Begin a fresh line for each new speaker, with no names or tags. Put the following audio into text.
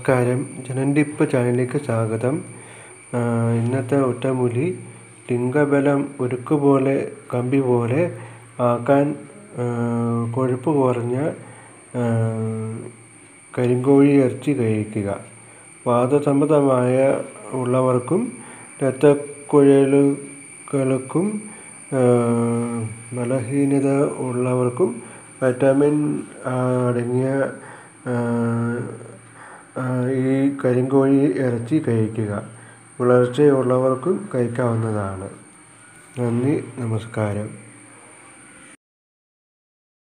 നമസ്കാരം ജനൻഡിപ്പ് ചാനലിലേക്ക് സ്വാഗതം ഇന്നത്തെ ഒറ്റമൂലി ലിംഗബലം ഉരുക്കുപോലെ കമ്പി പോലെ ആക്കാൻ കൊഴുപ്പ് കുറഞ്ഞ കരിങ്കോഴി ഇറച്ചി കഴിക്കുക വാതസംബന്ധമായ ഉള്ളവർക്കും രക്തക്കുഴലുകൾക്കും ബലഹീനത ഉള്ളവർക്കും വൈറ്റമിൻ അടങ്ങിയ ഈ കരിങ്കോഴി ഇറച്ചി കഴിക്കുക വളർച്ചയുള്ളവർക്കും കഴിക്കാവുന്നതാണ് നന്ദി നമസ്കാരം